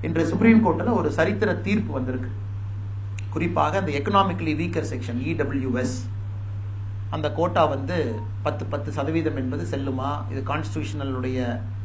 இன்று சுப்ரீம் கோர்ட்டில் ஒரு சரித்திர தீர்ப்பு வந்திருக்கு குறிப்பாக அந்த எக்கனாமிக்கலி வீக்கர் செக்ஷன் இடபிள்யூஎஸ் அந்த கோட்டா வந்து பத்து பத்து சதவீதம் என்பது செல்லுமா இது கான்ஸ்டியூஷனலுடைய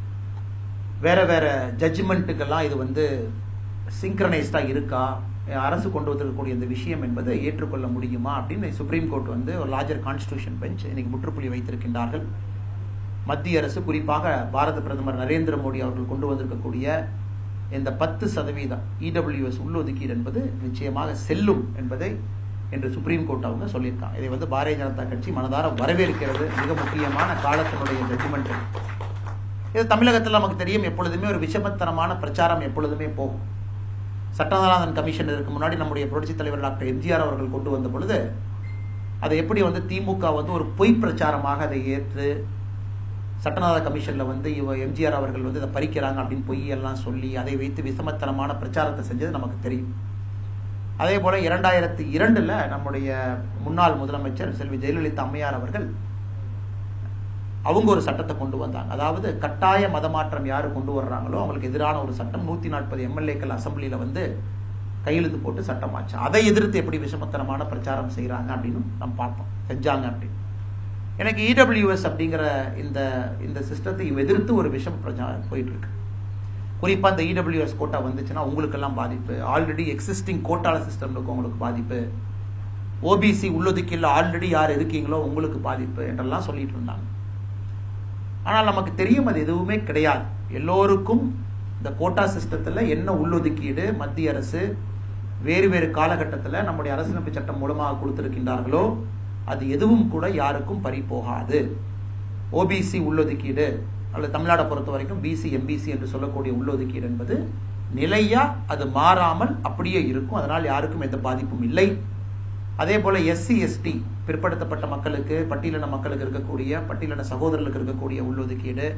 வேற வேற ஜட்ஜ்மெண்ட்டுக்கெல்லாம் இது வந்து சிங்க்ரனைஸ்டாக இருக்கா அரசு கொண்டு வந்திருக்கக்கூடிய இந்த விஷயம் என்பதை ஏற்றுக்கொள்ள முடியுமா அப்படின்னு சுப்ரீம் கோர்ட் வந்து ஒரு லார்ஜர் கான்ஸ்டியூஷன் பெஞ்ச் இன்னைக்கு முற்றுப்புள்ளி வைத்திருக்கின்றார்கள் மத்திய அரசு குறிப்பாக பாரத பிரதமர் நரேந்திர மோடி அவர்கள் கொண்டு வந்திருக்கக்கூடிய இந்த பத்து சதவீதம் இடபிள்யூஎஸ் உள்ளொதுக்கீடு என்பது நிச்சயமாக செல்லும் என்பதை என்று சுப்ரீம் கோர்ட் அவங்க சொல்லியிருக்காங்க இதை வந்து பாரதிய ஜனதா கட்சி மனதார வரவேற்கிறது மிக முக்கியமான காலத்தினுடைய ஜட்ஜ்மெண்ட் இது தமிழகத்தில் நமக்கு தெரியும் எப்பொழுதுமே ஒரு விஷமத்தனமான பிரச்சாரம் எப்பொழுதுமே போகும் சட்டநாதன் கமிஷன் இதுக்கு முன்னாடி நம்முடைய புரட்சித் தலைவர் டாக்டர் எம்ஜிஆர் அவர்கள் கொண்டு வந்த பொழுது அதை எப்படி வந்து திமுக வந்து ஒரு பொய் பிரச்சாரமாக அதை ஏற்று சட்டநாத கமிஷனில் வந்து இவ எம்ஜிஆர் அவர்கள் வந்து இதை பறிக்கிறாங்க அப்படின்னு பொய் எல்லாம் சொல்லி அதை வைத்து விஷமத்தனமான பிரச்சாரத்தை செஞ்சது நமக்கு தெரியும் அதே போல் இரண்டாயிரத்தி இரண்டில் நம்முடைய முன்னாள் முதலமைச்சர் செல்வி ஜெயலலிதா அம்மையார் அவர்கள் அவங்க ஒரு சட்டத்தை கொண்டு வந்தாங்க அதாவது கட்டாய மதமாற்றம் யார் கொண்டு வர்றாங்களோ அவங்களுக்கு எதிரான ஒரு சட்டம் நூற்றி நாற்பது எம்எல்ஏக்கள் அசம்பிளியில் வந்து கையெழுத்து போட்டு சட்டமாச்சு அதை எதிர்த்து எப்படி விஷமத்தனமான பிரச்சாரம் செய்கிறாங்க அப்படின்னு நம்ம பார்ப்போம் செஞ்சாங்க அப்படின்னு எனக்கு இடபிள்யூஎஸ் அப்படிங்கிற இந்த இந்த சிஸ்டத்தை எதிர்த்து ஒரு விஷம் பிரச்சாரம் போயிட்டு இருக்கு குறிப்பாக இந்த இடபிள்யூஎஸ் கோட்டா வந்துச்சுன்னா உங்களுக்கெல்லாம் பாதிப்பு ஆல்ரெடி எக்ஸிஸ்டிங் கோட்டால சிஸ்டம் இருக்கவங்களுக்கு பாதிப்பு ஓபிசி உள்ளொதுக்கீட்டில் ஆல்ரெடி யார் இருக்கீங்களோ உங்களுக்கு பாதிப்பு என்றெல்லாம் சொல்லிட்டு இருந்தாங்க ஆனால் நமக்கு தெரியும் அது எதுவுமே கிடையாது எல்லோருக்கும் இந்த கோட்டா சிஸ்டத்தில் என்ன உள்ளொதுக்கீடு மத்திய அரசு வேறு வேறு காலகட்டத்தில் நம்முடைய அரசியலமைப்பு சட்டம் மூலமாக கொடுத்திருக்கின்றார்களோ அது எதுவும் கூட யாருக்கும் பறி போகாது ஓபிசி உள்ளொதுக்கீடு அல்லது தமிழ்நாடை பொறுத்த வரைக்கும் பிசி எம்பிசி என்று சொல்லக்கூடிய உள்ளொதுக்கீடு என்பது நிலையா அது மாறாமல் அப்படியே இருக்கும் அதனால் யாருக்கும் எந்த பாதிப்பும் இல்லை அதே போல எஸ்சி எஸ்டி பிற்படுத்தப்பட்ட மக்களுக்கு பட்டியலின மக்களுக்கு இருக்கக்கூடிய பட்டியலின சகோதரர்களுக்கு இருக்கக்கூடிய உள்ளொதுக்கீடு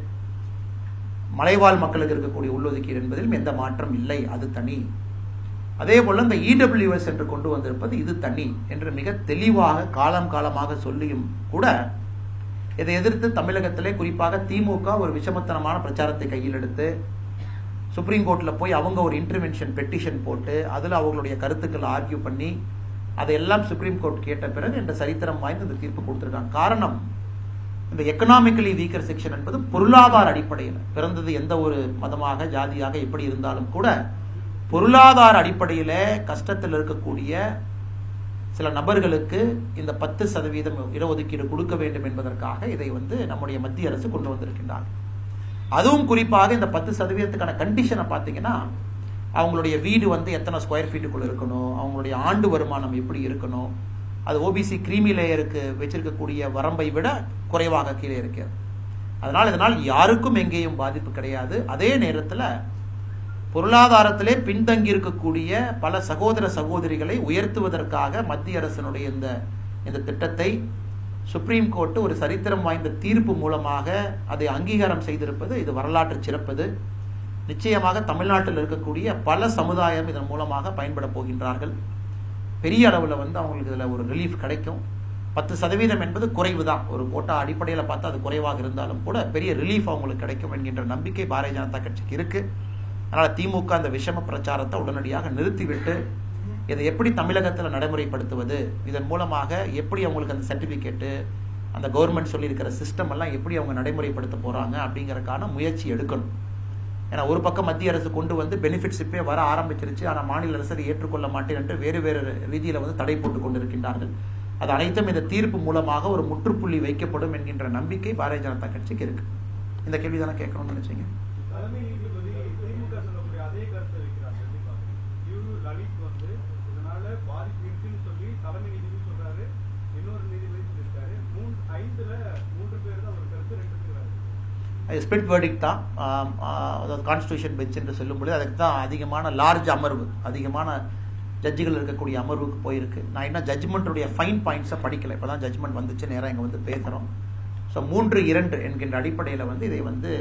மலைவாழ் மக்களுக்கு இருக்கக்கூடிய உள்ளொதுக்கீடு என்பதிலும் எந்த மாற்றம் இல்லை அது தனி அதே போல இந்த இடபிள்யூஎஸ் என்று கொண்டு வந்திருப்பது இது தனி என்று மிக தெளிவாக காலம் காலமாக சொல்லியும் கூட இதை எதிர்த்து தமிழகத்திலே குறிப்பாக திமுக ஒரு விஷமத்தனமான பிரச்சாரத்தை கையில் எடுத்து சுப்ரீம் கோர்ட்டில் போய் அவங்க ஒரு இன்டர்வென்ஷன் பெட்டிஷன் போட்டு அதில் அவங்களுடைய கருத்துக்களை ஆர்கியூ பண்ணி அதையெல்லாம் சுப்ரீம் கோர்ட் கேட்ட பிறகு இந்த சரித்திரம் வாய்ந்து இந்த தீர்ப்பு கொடுத்துருக்காங்க காரணம் இந்த எக்கனாமிக்கலி வீக்கர் செக்ஷன் என்பது பொருளாதார அடிப்படையில் பிறந்தது எந்த ஒரு மதமாக ஜாதியாக எப்படி இருந்தாலும் கூட பொருளாதார அடிப்படையில் கஷ்டத்தில் இருக்கக்கூடிய சில நபர்களுக்கு இந்த பத்து சதவீதம் இடஒதுக்கீடு கொடுக்க வேண்டும் என்பதற்காக இதை வந்து நம்முடைய மத்திய அரசு கொண்டு வந்திருக்கின்றார் அதுவும் குறிப்பாக இந்த பத்து சதவீதத்துக்கான கண்டிஷனை பார்த்தீங்கன்னா அவங்களுடைய வீடு வந்து எத்தனை ஸ்கொயர் ஃபீட்டுக்குள்ள இருக்கணும் அவங்களுடைய ஆண்டு வருமானம் எப்படி இருக்கணும் அது ஓபிசி கிரீமி லேயருக்கு வச்சிருக்கக்கூடிய வரம்பை விட குறைவாக கீழே இருக்கிறது அதனால் இதனால் யாருக்கும் எங்கேயும் பாதிப்பு கிடையாது அதே நேரத்தில் பொருளாதாரத்திலே பின்தங்கி இருக்கக்கூடிய பல சகோதர சகோதரிகளை உயர்த்துவதற்காக மத்திய அரசினுடைய இந்த இந்த திட்டத்தை சுப்ரீம் கோர்ட் ஒரு சரித்திரம் வாய்ந்த தீர்ப்பு மூலமாக அதை அங்கீகாரம் செய்திருப்பது இது வரலாற்று சிறப்பது நிச்சயமாக தமிழ்நாட்டில் இருக்கக்கூடிய பல சமுதாயம் இதன் மூலமாக பயன்பட போகின்றார்கள் பெரிய அளவில் வந்து அவங்களுக்கு இதில் ஒரு ரிலீஃப் கிடைக்கும் பத்து சதவீதம் என்பது குறைவு தான் ஒரு கோட்டா அடிப்படையில் பார்த்தா அது குறைவாக இருந்தாலும் கூட பெரிய ரிலீஃப் அவங்களுக்கு கிடைக்கும் என்கின்ற நம்பிக்கை பாரதிய ஜனதா கட்சிக்கு இருக்கு அதனால் திமுக அந்த விஷம பிரச்சாரத்தை உடனடியாக நிறுத்திவிட்டு இதை எப்படி தமிழகத்தில் நடைமுறைப்படுத்துவது இதன் மூலமாக எப்படி அவங்களுக்கு அந்த சர்டிஃபிகேட்டு அந்த கவர்மெண்ட் சொல்லியிருக்கிற சிஸ்டம் எல்லாம் எப்படி அவங்க நடைமுறைப்படுத்த போகிறாங்க அப்படிங்கறக்கான முயற்சி எடுக்கணும் ஏன்னா ஒரு பக்கம் மத்திய அரசு கொண்டு வந்து பெனிஃபிட்ஸ் இப்பே வர ஆரம்பிச்சிருச்சு ஆனால் மாநில அரசு அதை ஏற்றுக்கொள்ள மாட்டேன் என்று வேறு வேறு ரீதியில் வந்து தடை போட்டு கொண்டிருக்கின்றார்கள் அது அனைத்தும் இந்த தீர்ப்பு மூலமாக ஒரு முற்றுப்புள்ளி வைக்கப்படும் என்கின்ற நம்பிக்கை பாரதிய ஜனதா கட்சிக்கு இருக்கு இந்த கேள்வி தானே கேட்கணும்னு நினைச்சீங்க தலைமை நீதிபதி திமுக சொல்லக்கூடிய அதே கருத்தை வைக்கிறாங்க எப்படி பாக்குறீங்க யூ லலித் வந்து இதனால பாதிப்பு இருக்குன்னு சொல்லி தலைமை நீதிபதி சொல்றாரு இன்னொரு நீதிபதி சொல்லியிருக்காரு மூணு ஐந்துல மூன்று பேர் தான் ஒரு கருத்து ரெண்டு பேர் வேற ஸ்பிட் வேர்டிக் தான் ஆம், ஆ, அதாவது கான்ஸ்டியூஷன் பெஞ்ச் என்று சொல்லும்பொழுது அதுக்கு தான் அதிகமான லார்ஜ் அமர்வு அதிகமான ஜட்ஜுகள் இருக்கக்கூடிய அமர்வுக்கு போயிருக்கு நான் இன்னும் ஜட்ஜ்மெண்ட்டுடைய ஃபைன் பாயிண்ட்ஸை படிக்கல இப்போ தான் ஜட்ஜ்மெண்ட் வந்துச்சு நேராக இங்கே வந்து பேசுகிறோம் ஸோ மூன்று இரண்டு என்கின்ற அடிப்படையில் வந்து இதை வந்து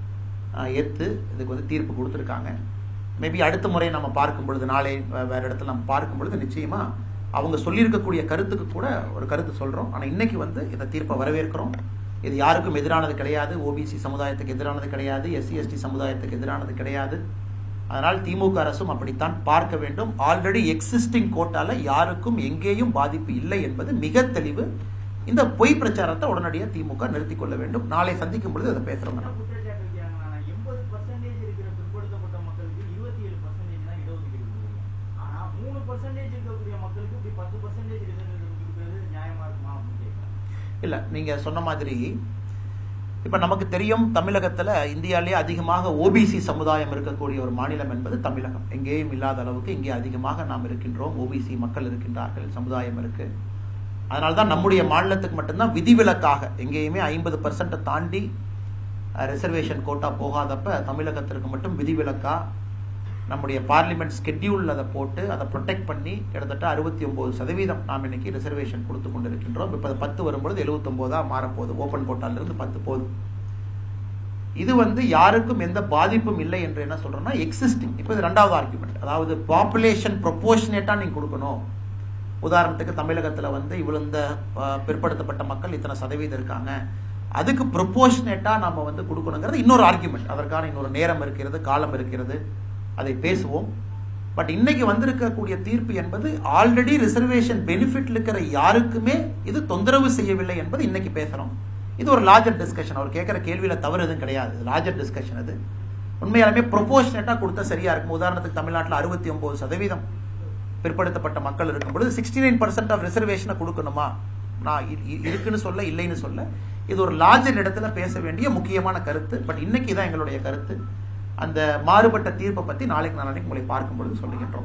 ஆ, ஏற்று இதுக்கு வந்து தீர்ப்பு கொடுத்துருக்காங்க மேபி அடுத்த முறை நம்ம பார்க்கும் பொழுது நாளை வே- வேற இடத்துல நம்ம பார்க்கும் பொழுது நிச்சயமாக அவங்க சொல்லியிருக்கக்கூடிய கருத்துக்கு கூட ஒரு கருத்து சொல்கிறோம் ஆனால் இன்னைக்கு வந்து இந்த தீர்ப்பை வரவேற்கிறோம் இது யாருக்கும் எதிரானது கிடையாது ஓபிசி சமுதாயத்துக்கு எதிரானது கிடையாது எஸ்சி எஸ்டி சமுதாயத்துக்கு எதிரானது கிடையாது அதனால் திமுக அரசும் அப்படித்தான் பார்க்க வேண்டும் ஆல்ரெடி எக்ஸிஸ்டிங் கோட்டால யாருக்கும் எங்கேயும் பாதிப்பு இல்லை என்பது மிக தெளிவு இந்த பொய் பிரச்சாரத்தை உடனடியாக திமுக நிறுத்திக் கொள்ள வேண்டும் நாளை சந்திக்கும் பொழுது அதை பேசுறோம் என்ன குற்றச்சாட்டு வைக்கிறாங்கன்னா எண்பது பர்சன்டேஜ் இருக்கிற பிற்படுத்தப்பட்ட மக்களுக்கு இருபத்தி ஏழு பர்சன்டேஜ் தான் இடஒதுக்கீடு கொடுக்குறீங்க ஆனா மூணு பர்சன்டேஜ் இருக்கக்கூடிய மக்களுக்கு இப்படி பத்து பர்சன்டேஜ் ரிசர்வேஷன் கொடுக்கறது நியாயமா இருக்குமா அப்படின்னு கேட்கிறேன் இல்ல நீங்க சொன்ன மாதிரி இப்ப நமக்கு தெரியும் தமிழகத்துல இந்தியாவிலே அதிகமாக ஓபிசி சமுதாயம் இருக்கக்கூடிய ஒரு மாநிலம் என்பது தமிழகம் எங்கேயும் இல்லாத அளவுக்கு இங்கே அதிகமாக நாம் இருக்கின்றோம் ஓபிசி மக்கள் இருக்கின்றார்கள் சமுதாயம் இருக்கு அதனால்தான் நம்முடைய மாநிலத்துக்கு மட்டும்தான் விதிவிலக்காக எங்கேயுமே ஐம்பது பர்சன்ட் தாண்டி ரிசர்வேஷன் கோட்டா போகாதப்ப தமிழகத்திற்கு மட்டும் விதிவிலக்கா நம்முடைய பார்லிமெண்ட் ஸ்கெட்யூல் அதை போட்டு அதை ப்ரொடெக்ட் பண்ணி கிட்டத்தட்ட அறுபத்தி ஒன்பது சதவீதம் நாம் இன்னைக்கு ரிசர்வேஷன் கொடுத்து கொண்டிருக்கின்றோம் இப்போ அது பத்து வரும்பொழுது எழுபத்தொம்போதா மாறப்போகுது ஓப்பன் கோட்டாலிருந்து பத்து போகுது இது வந்து யாருக்கும் எந்த பாதிப்பும் இல்லை என்று என்ன சொல்றோம்னா எக்ஸிஸ்டிங் இப்போ இது ரெண்டாவது ஆர்குமெண்ட் அதாவது பாப்புலேஷன் ப்ரொபோஷனேட்டா நீங்க கொடுக்கணும் உதாரணத்துக்கு தமிழகத்துல வந்து இவ்வளவு இந்த அஹ், பிற்படுத்தப்பட்ட மக்கள் இத்தனை சதவீதம் இருக்காங்க அதுக்கு ப்ரொபோஷனேட்டா நாம வந்து கொடுக்கணுங்கிறது இன்னொரு ஆர்குமெண்ட் அதற்கான இன்னொரு நேரம் இருக்கிறது காலம் இருக்கிறது அதை பேசுவோம் பட் இன்னைக்கு வந்திருக்கக்கூடிய தீர்ப்பு என்பது ஆல்ரெடி ரிசர்வேஷன் பெனிஃபிட் இருக்கிற யாருக்குமே இது தொந்தரவு செய்யவில்லை என்பது இன்னைக்கு பேசுறோம் இது ஒரு லார்ஜர் டிஸ்கஷன் அவர் கேட்கிற கேள்வியில தவறு எதுவும் கிடையாது லார்ஜர் டிஸ்கஷன் அது உண்மையாலுமே ப்ரொபோஷனேட்டா கொடுத்தா சரியா இருக்கும் உதாரணத்துக்கு தமிழ்நாட்டில் அறுபத்தி ஒன்பது சதவீதம் பிற்படுத்தப்பட்ட மக்கள் இருக்கும் பொழுது சிக்ஸ்டி நைன் பர்சன்ட் ஆஃப் ரிசர்வேஷனை கொடுக்கணுமா நான் இ- இ- இருக்குன்னு சொல்ல இல்லைன்னு சொல்ல இது ஒரு லார்ஜர் இடத்துல பேச வேண்டிய முக்கியமான கருத்து பட் இன்னைக்கு தான் எங்களுடைய கருத்து அந்த மாறுபட்ட தீர்ப்பை பத்தி நாளைக்கு நாளைக்கு உங்களை பார்க்கும் பொழுது சொல்லுகின்றோம்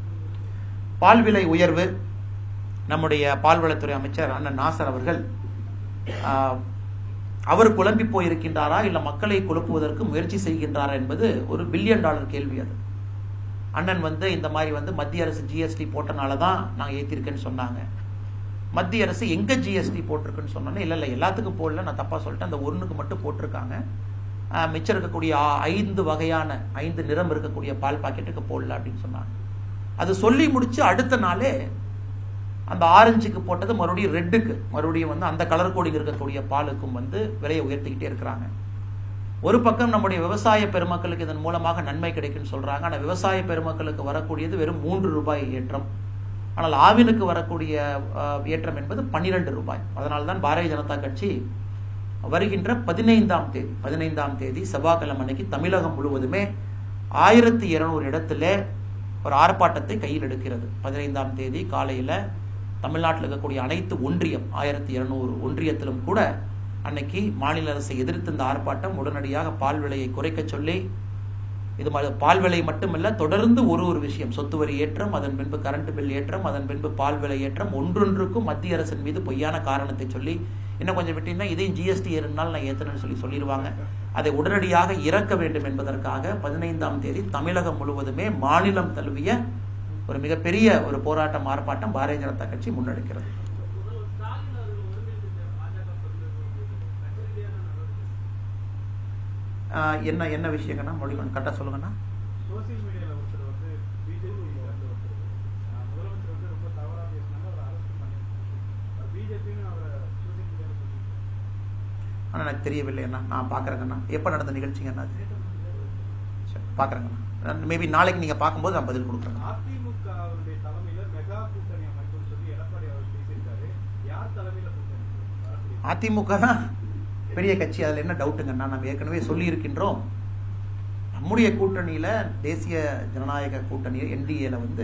பால் விலை உயர்வு நம்முடைய பால்வளத்துறை அமைச்சர் அண்ணன் நாசர் அவர்கள் ஆஹ், அவர் குழம்பி போயிருக்கின்றாரா இல்ல மக்களை குழப்புவதற்கு முயற்சி செய்கின்றாரா என்பது ஒரு பில்லியன் டாலர் கேள்வி அது அண்ணன் வந்து இந்த மாதிரி வந்து மத்திய அரசு ஜிஎஸ்டி போட்டனால தான் நான் ஏத்திருக்கேன்னு சொன்னாங்க மத்திய அரசு எங்க ஜிஎஸ்டி போட்டிருக்குன்னு சொன்னோன்னே இல்லை இல்லை எல்லாத்துக்கும் போடல நான் தப்பா சொல்லிட்டேன் அந்த ஒண்ணுக்கு மட்டும் போட்டிருக்காங்க ஆஹ், மிச்சம் இருக்கக்கூடிய ஆ- ஐந்து வகையான ஐந்து நிறம் இருக்கக்கூடிய பால் பாக்கெட்டுக்கு போடல அப்படின்னு சொன்னாங்க அது சொல்லி முடிச்சு அடுத்த நாளே அந்த ஆரஞ்சுக்கு போட்டது மறுபடியும் ரெட்டுக்கு மறுபடியும் வந்து அந்த கலர் கோடிங் இருக்கக்கூடிய பாலுக்கும் வந்து விலையை உயர்த்திக்கிட்டே இருக்கிறாங்க ஒரு பக்கம் நம்முடைய விவசாய பெருமக்களுக்கு இதன் மூலமாக நன்மை கிடைக்கும்னு சொல்றாங்க ஆனால் விவசாய பெருமக்களுக்கு வரக்கூடியது வெறும் மூன்று ரூபாய் ஏற்றம் ஆனால் ஆவினுக்கு வரக்கூடிய அஹ், ஏற்றம் என்பது பன்னிரண்டு ரூபாய் அதனால தான் பாரதிய ஜனதா கட்சி வருகின்ற பதினைந்தாம் தேதி பதினைந்தாம் தேதி செவ்வாய்க்கிழமை அன்னைக்கு தமிழகம் முழுவதுமே ஆயிரத்தி இருநூறு இடத்துல ஒரு ஆர்ப்பாட்டத்தை கையில் எடுக்கிறது பதினைந்தாம் தேதி காலையில தமிழ்நாட்டில் இருக்கக்கூடிய அனைத்து ஒன்றியம் ஆயிரத்தி இருநூறு ஒன்றியத்திலும் கூட அன்னைக்கு மாநில அரசை எதிர்த்து இந்த ஆர்ப்பாட்டம் உடனடியாக பால் விலையை குறைக்க சொல்லி இது மாதிரி பால் விலை மட்டுமல்ல தொடர்ந்து ஒரு ஒரு விஷயம் சொத்து வரி ஏற்றம் அதன் பின்பு கரண்ட் பில் ஏற்றம் அதன் பின்பு பால் விலை ஏற்றம் ஒன்றொன்றுக்கும் மத்திய அரசின் மீது பொய்யான காரணத்தை சொல்லி இன்னும் கொஞ்சம் விட்டீங்கன்னா இதையும் ஜிஎஸ்டி ஏறினால் நான் ஏத்தனன்னு சொல்லி சொல்லிடுவாங்க அதை உடனடியாக இறக்க வேண்டும் என்பதற்காக பதினைந்தாம் தேதி தமிழகம் முழுவதுமே மாநிலம் தழுவிய ஒரு மிகப்பெரிய ஒரு போராட்டம் ஆர்ப்பாட்டம் பாரதிய ஜனதா கட்சி முன்னெடுக்கிறது முதல்வர் ஸ்டாலின் அவர்கள் ஒருங்கிணைந்த பாஜக பிரதிநிதிகள் கட்சி ரீதியான நடவடிக்கை ஆஹ் என்ன என்ன விஷயங்கண்ணா மொழிமன் கரெக்டாக சொல்லுங்கண்ணா சோசியல் மீடியால ஒருத்தர் வந்து பிஜேபி சேர்ந்த ஒருத்தர் அஹ், முதலமைச்சர் வந்து ரொம்ப தவறா பேசினாங்க அவரை அரெஸ்ட் பண்ணிருக்காங்க பிஜேபின்னு அவரை சோசியல் மீடியால சொல்லியிருக்காங்க ஆனால் எனக்கு தெரியவில்லை அண்ணா நான் பார்க்குறேங்கண்ணா எப்போ நடந்த நிகழ்ச்சிங்கண்ணா அது சரி பார்க்குறேங்கண்ணா மேபி நாளைக்கு நீங்கள் பார்க்கும்போது நான் பதில் கொடுக்குறேன் அதிமுகவுடைய தலைமையில மெகா கூட்டணி அமைப்புன்னு சொல்லி எடப்பாடி அவர் பேசியிருக்காரு யார் தலைமையில கூட்டணி வரக்கூடிய அதிமுக தான் பெரிய கட்சி அதில் என்ன டவுட்டுங்கண்ணா நம்ம ஏற்கனவே சொல்லியிருக்கின்றோம் நம்முடைய கூட்டணியில் தேசிய ஜனநாயக கூட்டணி என்டிஏல வந்து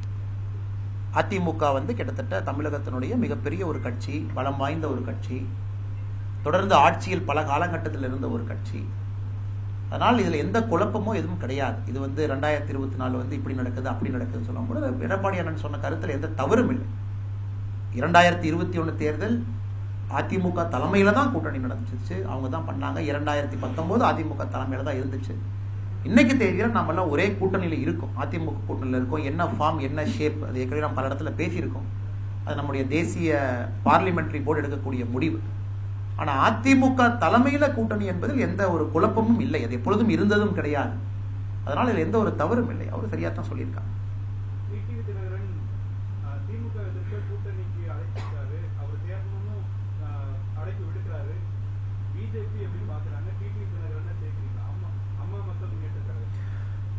அதிமுக வந்து கிட்டத்தட்ட தமிழகத்தினுடைய மிகப்பெரிய ஒரு கட்சி பலம் வாய்ந்த ஒரு கட்சி தொடர்ந்து ஆட்சியில் பல காலகட்டத்தில் இருந்த ஒரு கட்சி அதனால் இதில் எந்த குழப்பமோ எதுவும் கிடையாது இது வந்து ரெண்டாயிரத்தி இருபத்தி நாலு வந்து இப்படி நடக்குது அப்படி நடக்குதுன்னு சொல்லும் கூட எடப்பாடி அண்ணன் சொன்ன கருத்தில் எந்த தவறும் இல்லை இரண்டாயிரத்தி இருபத்தி ஒன்று தேர்தல் அதிமுக தலைமையில தான் கூட்டணி நடந்துச்சு அவங்க தான் பண்ணாங்க இரண்டாயிரத்தி பத்தொன்பது அதிமுக தலைமையில தான் இருந்துச்சு இன்னைக்கு தேதியில நாம எல்லாம் ஒரே கூட்டணியில இருக்கோம் அதிமுக கூட்டணியில இருக்கோம் என்ன ஃபார்ம் என்ன ஷேப் அது ஏற்கனவே நம்ம பல இடத்துல பேசியிருக்கோம் அது நம்முடைய தேசிய பார்லிமெண்டரி போர்டு எடுக்கக்கூடிய முடிவு ஆனா அதிமுக தலைமையில கூட்டணி என்பதில் எந்த ஒரு குழப்பமும் இல்லை அது எப்பொழுதும் இருந்ததும் கிடையாது அதனால இதுல எந்த ஒரு தவறும் இல்லை அவர் சரியா தான் சொல்லியிருக்காங்க டிடிவி தினகரன் அஹ், திமுக எதிர்க்க கூட்டணிக்கு அழைச்சிருக்காரு அவர் சேரணும்னு அஹ், அழைப்பு விடுக்கிறாரு பிஜேபி எப்படி பாக்குறாங்க டிடிவி தினகரன் சேர்க்கிறீங்களா அம்மா அம்மா மக்கள் முன்னேற்ற கழகம்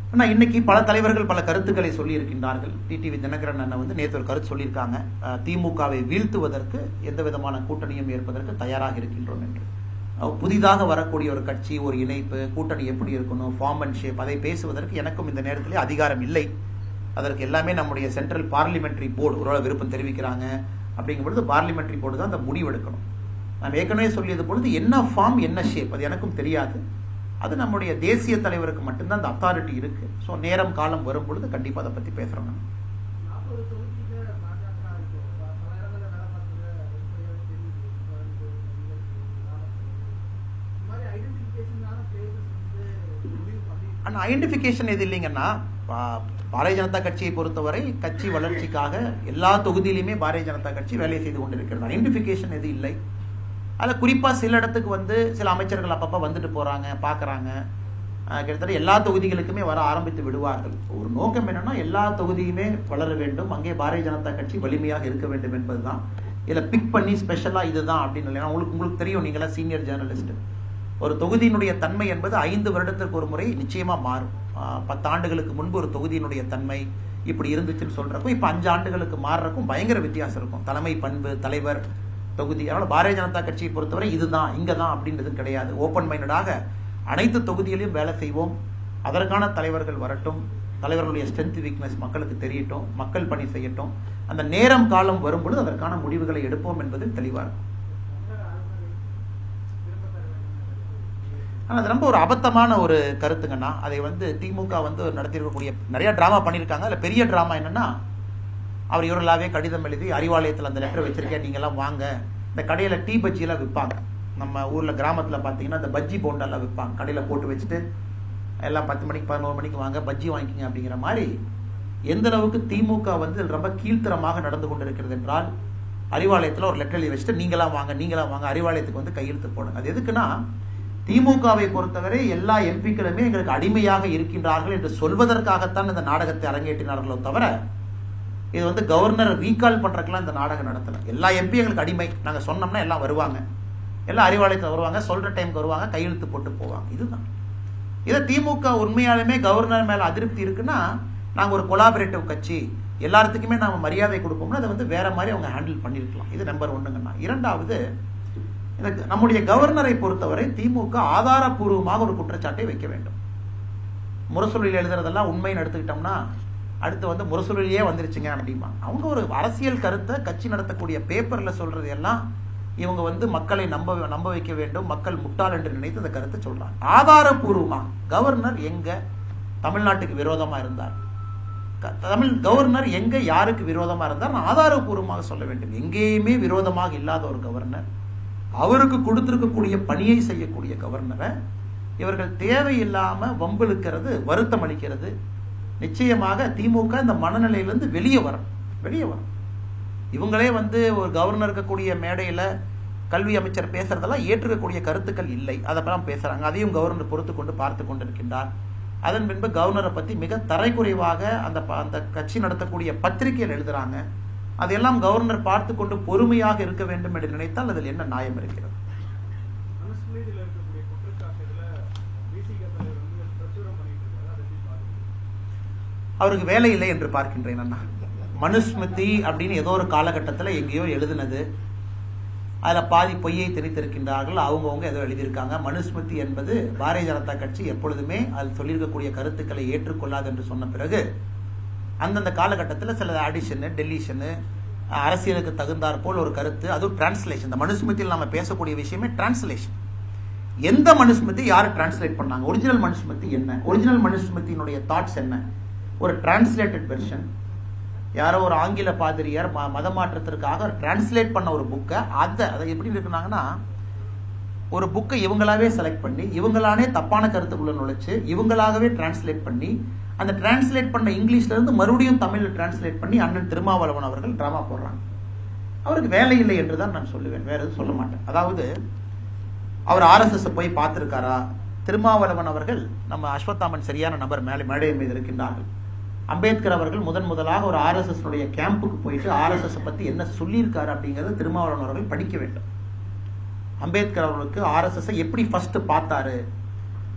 ஆனால் இன்னைக்கு பல தலைவர்கள் பல கருத்துக்களை சொல்லியிருக்கின்றார்கள் டிடிவி தினகரன் அண்ணன் வந்து நேற்று ஒரு கருத்து சொல்லியிருக்காங்க அஹ், திமுகவை வீழ்த்துவதற்கு எந்த விதமான கூட்டணியும் ஏற்பதற்கு தயாராக இருக்கின்றோம் என்று அஹ், புதிதாக வரக்கூடிய ஒரு கட்சி ஒரு இணைப்பு கூட்டணி எப்படி இருக்கணும் ஃபார்ம் அண்ட் ஷேப் அதை பேசுவதற்கு எனக்கும் இந்த நேரத்திலே அதிகாரம் இல்லை அதற்கு எல்லாமே நம்முடைய சென்ட்ரல் பார்லிமெண்டரி போர்டு ஒரு விருப்பம் தெரிவிக்கிறாங்க அப்படிங்கும் பொழுது பார்லிமெண்டரி போர்டு தான் அந்த முடிவு எடுக்கணும் நாம் ஏற்கனவே சொல்லியது பொழுது என்ன ஃபார்ம் என்ன ஷேப் அது எனக்கும் தெரியாது அது நம்முடைய தேசிய தலைவருக்கு மட்டும்தான் அந்த அத்தாரிட்டி இருக்கு ஸோ நேரம் காலம் வரும் பொழுது கண்டிப்பாக அதை பற்றி பேசுகிறோம் நம்ம நாற்பது தொகுதியில பாஜக இருக்கு ப- பல இடங்களில் வேலை பார்த்தது வெளிப்படையாவே தெரியுது கோயம்புத்தூர், நெல்லை, நாமக்கல். இந்த மாதிரி ஐடென்டிஃபிகேஷனான பிளேசஸ் வந்து முடிவு பண்ணி ஆனால் ஐடென்டிஃபிகேஷன் எது இல்லைங்கன்னா பா- பாரதிய ஜனதா கட்சியை பொறுத்தவரை கட்சி வளர்ச்சிக்காக எல்லா தொகுதியிலுமே பாரதிய ஜனதா கட்சி வேலை செய்து கொண்டிருக்கிறது ஐடென்டிஃபிகேஷன் எது இல்லை அதில் குறிப்பாக சில இடத்துக்கு வந்து சில அமைச்சர்கள் அப்பப்போ வந்துட்டு போகிறாங்க பார்க்குறாங்க கிட்டத்தட்ட எல்லா தொகுதிகளுக்குமே வர ஆரம்பித்து விடுவார்கள் ஒரு நோக்கம் என்னன்னா எல்லா தொகுதியுமே வளர வேண்டும் அங்கே பாரதிய ஜனதா கட்சி வலிமையாக இருக்க வேண்டும் என்பதுதான் இதில் பிக் பண்ணி ஸ்பெஷலாக இதுதான் அப்படின்னு இல்லை ஏன்னா உங்களுக்கு உங்களுக்கு தெரியும் நீங்களாம் சீனியர் ஜேர்னலிஸ்ட் ஒரு தொகுதியினுடைய தன்மை என்பது ஐந்து வருடத்திற்கு ஒரு முறை நிச்சயமா மாறும் ஆஹ் பத்து ஆண்டுகளுக்கு முன்பு ஒரு தொகுதியினுடைய தன்மை இப்படி இருந்துச்சுன்னு சொல்றப்போ இப்போ அஞ்சு ஆண்டுகளுக்கு மாறுறக்கும் பயங்கர வித்தியாசம் இருக்கும் தலைமை பண்பு தலைவர் தொகுதி அதனால பாரதிய ஜனதா கட்சியை பொறுத்தவரை இதுதான் இங்க தான் அப்படின்றது கிடையாது ஓப்பன் மைண்டடாக அனைத்து தொகுதியிலையும் வேலை செய்வோம் அதற்கான தலைவர்கள் வரட்டும் தலைவர்களுடைய ஸ்ட்ரென்த் வீக்னஸ் மக்களுக்கு தெரியட்டும் மக்கள் பணி செய்யட்டும் அந்த நேரம் காலம் வரும்பொழுது அதற்கான முடிவுகளை எடுப்போம் என்பது தெளிவாக இருக்கும் ஆனால் அது ரொம்ப ஒரு அபத்தமான ஒரு கருத்துங்கண்ணா அதை வந்து திமுக வந்து நடத்தியிருக்கக்கூடிய நிறைய ட்ராமா பண்ணியிருக்காங்க அதில் பெரிய ட்ராமா என்னன்னா அவர் இவர்களாவே கடிதம் எழுதி அறிவாலயத்தில் அந்த லெட்டர் வச்சிருக்கேன் நீங்களாம் வாங்க இந்த கடையில் டீ பஜ்ஜியெல்லாம் விற்பாங்க நம்ம ஊரில் கிராமத்தில் பார்த்தீங்கன்னா இந்த பஜ்ஜி போண்டெல்லாம் விற்பாங்க கடையில் போட்டு வச்சுட்டு எல்லாம் பத்து மணிக்கு பதினோரு மணிக்கு வாங்க பஜ்ஜி வாங்கிக்கங்க அப்படிங்கிற மாதிரி எந்த அளவுக்கு திமுக வந்து இதுல ரொம்ப கீழ்த்தரமாக நடந்து கொண்டிருக்கிறது என்றால் அறிவாலயத்தில் ஒரு லெட்டர் எழுதி வச்சுட்டு நீங்களாம் வாங்க நீங்களாம் வாங்க அறிவாலயத்துக்கு வந்து கையெழுத்து போடுங்க அது எதுக்குன்னா திமுகவை பொறுத்தவரை எல்லா எம்பிக்களுமே எங்களுக்கு அடிமையாக இருக்கின்றார்கள் என்று சொல்வதற்காகத்தான் இந்த நாடகத்தை அரங்கேற்றினார்களோ தவிர இது வந்து கவர்னர் ரீகால் பண்றதுக்கெல்லாம் இந்த நாடகம் நடத்தல எல்லா எம்பி எங்களுக்கு அடிமை நாங்க சொன்னோம்னா எல்லாம் வருவாங்க எல்லாம் அறிவாலயத்தில் வருவாங்க சொல்ற டைம்க்கு வருவாங்க கையெழுத்து போட்டு போவாங்க இதுதான் இதை திமுக உண்மையாலுமே கவர்னர் மேல அதிருப்தி இருக்குன்னா நாங்க ஒரு கொலாபரேட்டிவ் கட்சி எல்லாத்துக்குமே நாம மரியாதை கொடுப்போம்னா அதை வந்து வேற மாதிரி அவங்க ஹேண்டில் பண்ணியிருக்கலாம் இது நம்பர் ஒண்ணுங்கண்ணா இரண்டாவது இந்த நம்முடைய கவர்னரை பொறுத்தவரை திமுக ஆதாரப்பூர்வமாக ஒரு குற்றச்சாட்டை வைக்க வேண்டும் முரசொலியில் எழுதுறதெல்லாம் உண்மைன்னு எடுத்துக்கிட்டோம்னா அடுத்து வந்து முரசொலியிலேயே வந்துருச்சுங்க அப்படிமா அவங்க ஒரு அரசியல் கருத்தை கட்சி நடத்தக்கூடிய பேப்பர்ல சொல்றது எல்லாம் இவங்க வந்து மக்களை நம்ப நம்ப வைக்க வேண்டும் மக்கள் முட்டாள் என்று நினைத்து அந்த கருத்தை சொல்றாங்க ஆதாரப்பூர்வமா கவர்னர் எங்க தமிழ்நாட்டுக்கு விரோதமா இருந்தார் க- தமிழ் கவர்னர் எங்க யாருக்கு விரோதமா இருந்தார் நான் ஆதாரப்பூர்வமாக சொல்ல வேண்டும் எங்கேயுமே விரோதமாக இல்லாத ஒரு கவர்னர் அவருக்கு கொடுத்திருக்கக்கூடிய பணியை செய்யக்கூடிய கவர்னரை இவர்கள் தேவையில்லாம வம்பிழுக்கிறது வருத்தம் அளிக்கிறது நிச்சயமாக திமுக இந்த மனநிலையிலிருந்து வெளியே வரும் வெளியே வரும் இவங்களே வந்து ஒரு கவர்னர் இருக்கக்கூடிய மேடையில கல்வி அமைச்சர் பேசுறதெல்லாம் ஏற்றுக்கக்கூடிய கருத்துக்கள் இல்லை அதெல்லாம் பேசுறாங்க அதையும் கவர்னர் பொறுத்து கொண்டு பார்த்து கொண்டிருக்கின்றார் அதன் பின்பு கவர்னரை பத்தி மிக தரைக்குறைவாக அந்த ப- அந்த கட்சி நடத்தக்கூடிய பத்திரிகையில் எழுதுறாங்க அதையெல்லாம் கவர்னர் பார்த்து கொண்டு பொறுமையாக இருக்க வேண்டும் என்று நினைத்தால் அதில் என்ன நியாயம் இருக்கிறது மனுஸ்மிருதியில் இருக்கக்கூடிய குற்றச்சாட்டுகளை பிசிக தலைவர் வந்து பிரசுரம் பண்ணிட்டு இருக்காரு அதை எப்படி பாக்குறீங்க அவருக்கு வேலை இல்லை என்று பார்க்கின்றேன் அண்ணா மனுஸ்மிருதி அப்படின்னு ஏதோ ஒரு காலகட்டத்தில் எங்கேயோ எழுதுனது அதில் பாதி பொய்யை திணித்திருக்கின்றார்கள் அவங்கவுங்க ஏதோ எழுதியிருக்காங்க மனுஸ்மிருதி என்பது பாரதிய ஜனதா கட்சி எப்பொழுதுமே அதில் சொல்லியிருக்கக்கூடிய கருத்துக்களை ஏற்றுக்கொள்ளாது என்று சொன்ன பிறகு அந்தந்த காலகட்டத்தில் சில அடிஷனு டெலிஷனு அரசியலுக்கு தகுந்தாற் போல் ஒரு கருத்து அதுவும் டிரான்ஸ்லேஷன் இந்த மனுஸ்மிருதியில் நம்ம பேசக்கூடிய விஷயமே டிரான்ஸ்லேஷன் எந்த மனுஸ்மிருதி யார் டிரான்ஸ்லேட் பண்ணாங்க ஒரிஜினல் மனுஸ்மிருதி என்ன ஒரிஜினல் மனுஸ்மிருதியினுடைய தாட்ஸ் என்ன ஒரு டிரான்ஸ்லேட்டட் வெர்ஷன் யாரோ ஒரு ஆங்கில பாதிரியார் ம- மத மாற்றத்திற்காக டிரான்ஸ்லேட் பண்ண ஒரு புக்கை அதை அதை எப்படி இருக்குனாங்கன்னா ஒரு புக்கை இவங்களாவே செலக்ட் பண்ணி இவங்களானே தப்பான கருத்துக்குள்ள நுழைச்சு இவங்களாகவே டிரான்ஸ்லேட் பண்ணி அந்த டிரான்ஸ்லேட் பண்ண இங்கிலீஷ்ல இருந்து மறுபடியும் தமிழ்ல டிரான்ஸ்லேட் பண்ணி அண்ணன் திருமாவளவன் அவர்கள் டிராமா போடுறாங்க அவருக்கு வேலை இல்லை என்று தான் நான் சொல்லுவேன் வேற எதுவும் சொல்ல மாட்டேன் அதாவது அவர் ஆர்எஸ்எஸ் போய் பார்த்திருக்காரா திருமாவளவன் அவர்கள் நம்ம அஸ்வத்தாமன் சரியான நபர் மேலே மேடையின் மீது இருக்கின்றார்கள் அம்பேத்கர் அவர்கள் முதன் முதலாக ஒரு ஆர்எஸ்எஸ் உடைய கேம்புக்கு போயிட்டு ஆர்எஸ்எஸ் பத்தி என்ன சொல்லியிருக்காரு அப்படிங்கறது திருமாவளவன் அவர்கள் படிக்க வேண்டும் அம்பேத்கர் அவர்களுக்கு ஆர்எஸ்எஸ் எப்படி ஃபர்ஸ்ட் பார்த்தாரு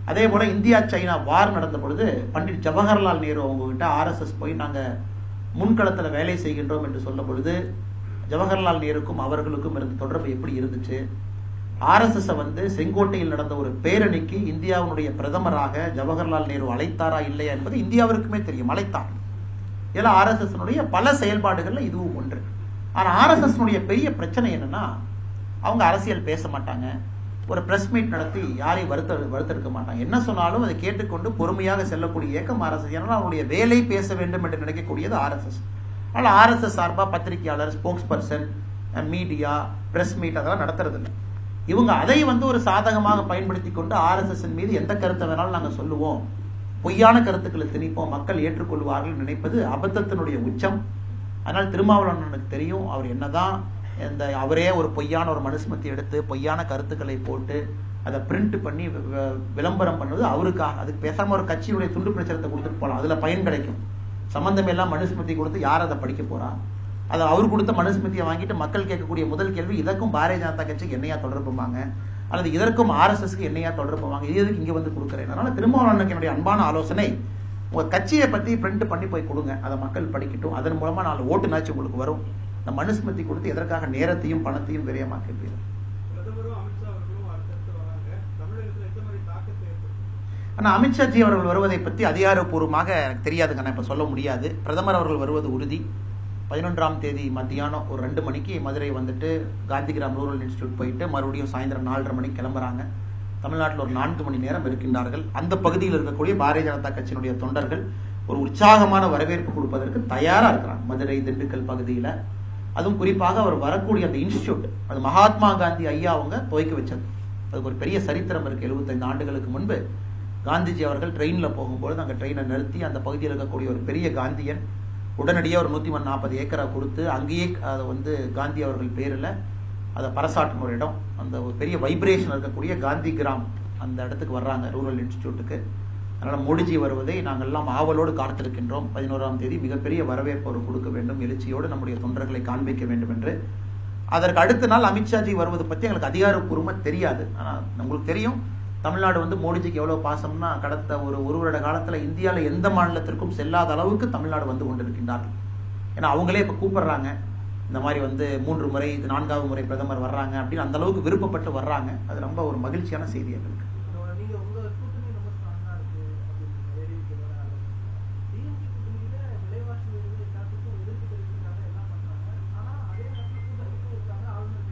அதே போல இந்தியா சைனா வார் நடந்த பொழுது பண்டிட் ஜவஹர்லால் நேரு அவங்க கிட்ட ஆர்எஸ்எஸ் போய் நாங்க முன்களத்துல வேலை செய்கின்றோம் என்று சொல்லும் பொழுது ஜவஹர்லால் நேருக்கும் அவர்களுக்கும் இருந்த தொடர்பு எப்படி இருந்துச்சு ஆர்எஸ்எஸ் வந்து செங்கோட்டையில் நடந்த ஒரு பேரணிக்கு இந்தியாவினுடைய பிரதமராக ஜவஹர்லால் நேரு அழைத்தாரா இல்லையா என்பது இந்தியாவிற்குமே தெரியும் அழைத்தார் இதில் ஆர்எஸ்எஸ் பல செயல்பாடுகள்ல இதுவும் ஒன்று ஆனா ஆர்எஸ்எஸ் பெரிய பிரச்சனை என்னன்னா அவங்க அரசியல் பேச மாட்டாங்க ஒரு பிரஸ் மீட் நடத்தி யாரையும் வருத்த வருத்தெடுக்க மாட்டாங்க என்ன சொன்னாலும் அதை கேட்டுக்கொண்டு பொறுமையாக செல்லக்கூடிய இயக்கம் ஆர்எஸ்எஸ் ஏன்னா அவங்களுடைய வேலை பேச வேண்டும் என்று நினைக்கக்கூடியது ஆர்எஸ்எஸ் அதனால் ஆர்எஸ்எஸ் சார்பாக பத்திரிகையாளர் spokesperson media press meet அதெல்லாம் நடத்துறது இல்லை இவங்க அதை வந்து ஒரு சாதகமாக பயன்படுத்தி கொண்டு ஆர்எஸ்எஸ் மீது எந்த கருத்தை வேணாலும் நாங்கள் சொல்லுவோம் பொய்யான கருத்துக்களை திணிப்போம் மக்கள் ஏற்றுக்கொள்வார்கள் நினைப்பது அபத்தத்தினுடைய உச்சம் அதனால் திருமாவளவனுக்கு தெரியும் அவர் என்னதான் இந்த அவரே ஒரு பொய்யான ஒரு மனுஸ்மதி எடுத்து பொய்யான கருத்துக்களை போட்டு அதை பிரிண்ட் பண்ணி வி- வி- விளம்பரம் பண்ணுவது அவருக்காக அதுக்கு பேசாம ஒரு கட்சியுடைய துண்டு பிரச்சாரத்தை கொடுத்துட்டு போகலாம் அதுல பயன் கிடைக்கும் சம்பந்தம் எல்லாம் மனுஸ்மிருதி கொடுத்து யார் அதை படிக்க போறா அதை அவர் கொடுத்த மனுஸ்மிருதியை வாங்கிட்டு மக்கள் கேட்கக்கூடிய முதல் கேள்வி இதற்கும் பாரதிய ஜனதா கட்சிக்கு என்னையா தொடர்புமாங்க அல்லது இதற்கும் ஆர்எஸ்எஸ்க்கு என்னையா தொடர்புமாங்க இது எதுக்கு இங்க வந்து கொடுக்குறேன் அதனால திருமாவளவனுக்கு என்னுடைய அன்பான ஆலோசனை உங்க கட்சியை பத்தி பிரிண்ட் பண்ணி போய் கொடுங்க அதை மக்கள் படிக்கட்டும் அதன் மூலமா நாலு ஓட்டுனாச்சு உங்களுக்கு வரும் இந்த மனுஸ்மிருதி கொடுத்து எதற்காக நேரத்தையும் பணத்தையும் விரயமாக்கிறீர்கள் பிரதமரும் அமித்ஷா அவர்களும் அடுத்தடுத்து வராங்க தமிழகத்துல எந்த மாதிரி தாக்கத்தை ஏற்படுத்தும் ஆனா அமித்ஷாஜி அவர்கள் வருவதை பற்றி அதிகாரப்பூர்வமாக எனக்கு தெரியாதுங்க நான் இப்ப சொல்ல முடியாது பிரதமர் அவர்கள் வருவது உறுதி பதினொன்றாம் தேதி மத்தியானம் ஒரு ரெண்டு மணிக்கு மதுரை வந்துட்டு காந்திகிராம் ரூரல் இன்ஸ்டியூட் போயிட்டு மறுபடியும் சாயந்தரம் நாலரை மணிக்கு கிளம்புறாங்க தமிழ்நாட்டில் ஒரு நான்கு மணி நேரம் இருக்கின்றார்கள் அந்த பகுதியில் இருக்கக்கூடிய பாரதிய ஜனதா கட்சியினுடைய தொண்டர்கள் ஒரு உற்சாகமான வரவேற்பு கொடுப்பதற்கு தயாரா இருக்கிறாங்க மதுரை திண்டுக்கல் பகுதியில அதுவும் குறிப்பாக அவர் வரக்கூடிய அந்த இன்ஸ்டியூட் அது மகாத்மா காந்தி ஐயா அவங்க துவக்கி வச்சது அதுக்கு ஒரு பெரிய சரித்திரம் இருக்கு 75 ஆண்டுகளுக்கு முன்பு காந்திஜி அவர்கள் ட்ரெயின்ல போகும்பொழுது அங்க ட்ரெயினை நிறுத்தி அந்த பகுதியில் இருக்கக்கூடிய ஒரு பெரிய காந்தியன் உடனடியாக ஒரு நூத்தி நாற்பது ஏக்கரா கொடுத்து அங்கேயே அதை வந்து காந்தி அவர்கள் பேரில் அதை பரசாட்டும் ஒரு இடம் அந்த ஒரு பெரிய வைப்ரேஷன் இருக்கக்கூடிய காந்தி கிராம் அந்த இடத்துக்கு வர்றாங்க ரூரல் இன்ஸ்டிடியூட்டுக்கு அதனால மோடிஜி வருவதை நாங்கள் எல்லாம் ஆவலோடு காத்திருக்கின்றோம் பதினோராம் தேதி மிகப்பெரிய வரவேற்பு அவர் கொடுக்க வேண்டும் எழுச்சியோடு நம்முடைய தொண்டர்களை காண்பிக்க வேண்டும் என்று அதற்கு அடுத்த நாள் அமித்ஷாஜி வருவது பற்றி எங்களுக்கு அதிகாரப்பூர்வமா தெரியாது ஆனால் உங்களுக்கு தெரியும் தமிழ்நாடு வந்து மோடிஜிக்கு எவ்வளவு பாசம்னா கடந்த ஒரு ஒரு வருட காலத்துல இந்தியாவில் எந்த மாநிலத்திற்கும் செல்லாத அளவுக்கு தமிழ்நாடு வந்து கொண்டிருக்கின்றார்கள் ஏன்னா அவங்களே இப்ப கூப்பிடுறாங்க இந்த மாதிரி வந்து மூன்று முறை இது நான்காவது முறை பிரதமர் வர்றாங்க அப்படின்னு அந்த அளவுக்கு விருப்பப்பட்டு வர்றாங்க அது ரொம்ப ஒரு மகிழ்ச்சியான செய்தி எங்களுக்கு இதோட நீங்க உங்க கூட்டணி ரொம்ப ஸ்ட்ராங்கா இருக்கு அப்படின்னு ஏடிஎம்கே டிஎம்கே கூட்டணியில விலைவாசி உயர்வு எல்லாத்துக்கும் எதிர்ப்பு தெரிவிக்கிறாங்க எல்லாம் பண்றாங்க ஆனா அதே நேரத்தில் கூட்டணிக்கும் இருக்காங்க ஆளுநர்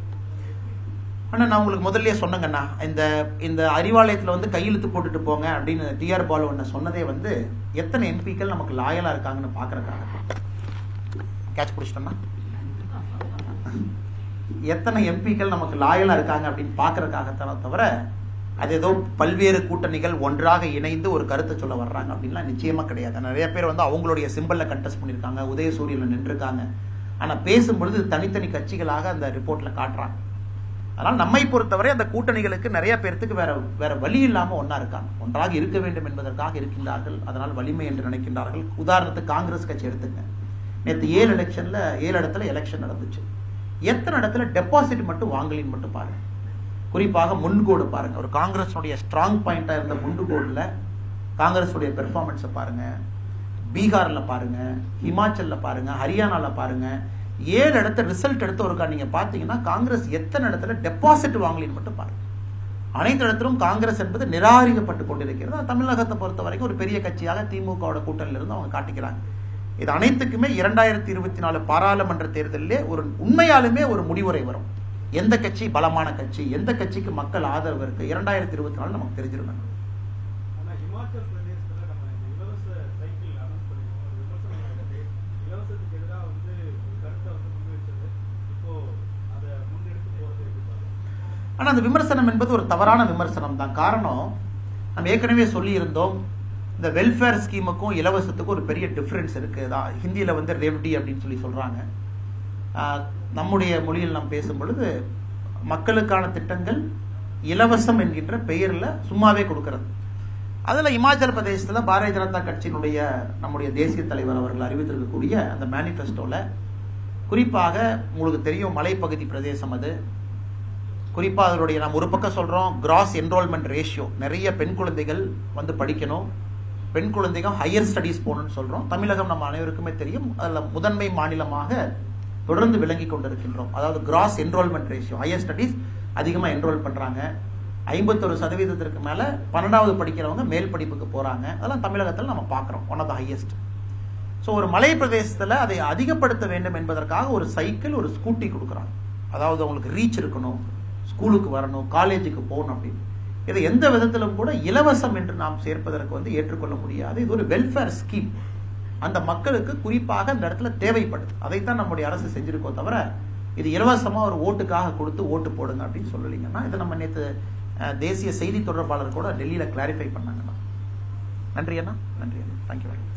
எதிராகவும் ஆனா நான் உங்களுக்கு முதல்லயே சொன்னேங்கண்ணா இந்த இந்த அறிவாலயத்துல வந்து கையெழுத்து போட்டுட்டு போங்க அப்படின்னு டிஆர் பாலு ஒன்று சொன்னதே வந்து எத்தனை எம்பிக்கள் நமக்கு லாயலா இருக்காங்கன்னு பாக்குறதுக்காக கேட்ச் பிடிச்சிட்டோம்னா எத்தனை எம்பிக்கள் நமக்கு லாயலா இருக்காங்க அப்படின்னு பாக்குறதுக்காகத்தானே தவிர அது ஏதோ பல்வேறு கூட்டணிகள் ஒன்றாக இணைந்து ஒரு கருத்தை சொல்ல வர்றாங்க அப்படின்லாம் நிச்சயமா கிடையாது நிறைய பேர் வந்து அவங்களுடைய சிம்பிள்ல கண்டெஸ்ட் பண்ணியிருக்காங்க உதயசூரியன்ல நின்றுருக்காங்க ஆனா பேசும்பொழுது தனித்தனி கட்சிகளாக அந்த ரிப்போர்ட்ல காட்டுறாங்க அதனால் நம்மை பொறுத்தவரை அந்த கூட்டணிகளுக்கு நிறைய பேர்த்துக்கு வேற வேற வழி இல்லாம ஒண்ணா இருக்காங்க ஒன்றாக இருக்க வேண்டும் என்பதற்காக இருக்கின்றார்கள் அதனால் வலிமை என்று நினைக்கின்றார்கள் உதாரணத்துக்கு காங்கிரஸ் கட்சி எடுத்துங்க நேற்று ஏழு எலெக்ஷன்ல ஏழு இடத்துல எலெக்ஷன் நடந்துச்சு எத்தனை இடத்துல டெபாசிட் மட்டும் வாங்கலின்னு மட்டும் பாருங்க குறிப்பாக முன்கோடு பாருங்க ஒரு காங்கிரஸுடைய ஸ்ட்ராங் பாயிண்டா இருந்த முன்கோடுல காங்கிரஸுடைய பெர்ஃபார்மன்ஸை பாருங்க பீகார்ல பாருங்க ஹிமாச்சல்ல பாருங்க ஹரியானால பாருங்க ஏழு இடத்த ரிசல்ட் எடுத்து ஒருக்கா நீங்க பாத்தீங்கன்னா காங்கிரஸ் எத்தனை இடத்துல டெபாசிட் வாங்கலின்னு மட்டும் பாருங்க அனைத்து இடத்திலும் காங்கிரஸ் என்பது நிராகரிக்கப்பட்டு கொண்டிருக்கிறது அது தமிழகத்தை பொறுத்த வரைக்கும் ஒரு பெரிய கட்சியாக திமுகவோட கூட்டணியில இருந்து அவங்க காட்டிக்கிறாங்க இது அனைத்துக்குமே இரண்டாயிரத்தி இருபத்தி நாலு பாராளுமன்ற தேர்தலிலே ஒரு உண்மையாலுமே ஒரு முடிவுரை வரும் எந்த கட்சி பலமான கட்சி எந்த கட்சிக்கு மக்கள் ஆதரவு இருக்கு இரண்டாயிரத்தி இருபத்தி நாலு நமக்கு தெரிஞ்சிருந்தாங்க ஆனா ஹிமாச்சல் பிரதேசத்துல நம்ம இந்த இலவச சைக்கிள் அனௌன்ஸ் பண்ணிருக்கோம் ஒரு விமர்சனம் நடக்குது இலவசத்துக்கு எதிராக வந்து ஒரு கருத்தை வந்து முன்வைச்சது இப்போ அதை முன்னெடுத்து போறது எப்படி பாருங்க ஆனா அந்த விமர்சனம் என்பது ஒரு தவறான விமர்சனம் தான் காரணம் நம்ம ஏற்கனவே சொல்லியிருந்தோம் இந்த வெல்ஃபேர் ஸ்கீமுக்கும் இலவசத்துக்கும் ஒரு பெரிய டிஃபரன்ஸ் இருக்கு தான் ஹிந்தியில வந்து ரெவ்டி அப்படின்னு சொல்லி சொல்றாங்க ஆஹ் நம்முடைய மொழியில் நாம் பேசும் பொழுது மக்களுக்கான திட்டங்கள் இலவசம் என்கின்ற பெயர்ல சும்மாவே கொடுக்கிறது அதுல இமாச்சல பிரதேசத்துல பாரதிய ஜனதா கட்சியினுடைய நம்முடைய தேசிய தலைவர் அவர்கள் அறிவித்திருக்கக்கூடிய அந்த மேனிஃபெஸ்டோல குறிப்பாக உங்களுக்கு தெரியும் மலைப்பகுதி பிரதேசம் அது குறிப்பாக அதனுடைய நாம் ஒரு பக்கம் சொல்கிறோம் கிராஸ் என்ரோல்மெண்ட் ரேஷியோ நிறைய பெண் குழந்தைகள் வந்து படிக்கணும் பெண் குழந்தைகள் ஹையர் ஸ்டடீஸ் போகணும்னு சொல்கிறோம் தமிழகம் நம்ம அனைவருக்குமே தெரியும் அதில் முதன்மை மாநிலமாக தொடர்ந்து விளங்கி கொண்டிருக்கின்றோம் அதாவது gross enrolment ratio higher studies அதிகமாக என்ரோல் பண்ணுறாங்க ஐம்பத்தொரு சதவீதத்திற்கு மேலே பன்னெண்டாவது படிக்கிறவங்க மேல் படிப்புக்கு போகிறாங்க அதெல்லாம் தமிழகத்தில் நம்ம பார்க்குறோம் one of the highest so ஒரு மலை பிரதேசத்தில் அதை அதிகப்படுத்த வேண்டும் என்பதற்காக ஒரு சைக்கிள் ஒரு ஸ்கூட்டி கொடுக்குறாங்க அதாவது அவங்களுக்கு ரீச் இருக்கணும் ஸ்கூலுக்கு வரணும் காலேஜுக்கு போகணும் அப்படின்னு இதை எந்த விதத்திலும் கூட இலவசம் என்று நாம் சேர்ப்பதற்கு வந்து ஏற்றுக்கொள்ள முடியாது இது ஒரு வெல்ஃபேர் ஸ்கீம் அந்த மக்களுக்கு குறிப்பாக இந்த இடத்துல தேவைப்படுது அதைத்தான் நம்முடைய அரசு செஞ்சிருக்கோம் தவிர இது இலவசமாக ஒரு ஓட்டுக்காக கொடுத்து ஓட்டு போடுங்க அப்படின்னு சொல்லலைங்கன்னா இதை நம்ம நேற்று அஹ், தேசிய செய்தி தொடர்பாளர் கூட டெல்லியில் கிளாரிஃபை பண்ணாங்கண்ணா நன்றி அண்ணா நன்றி அண்ணா தேங்க்யூ வெரி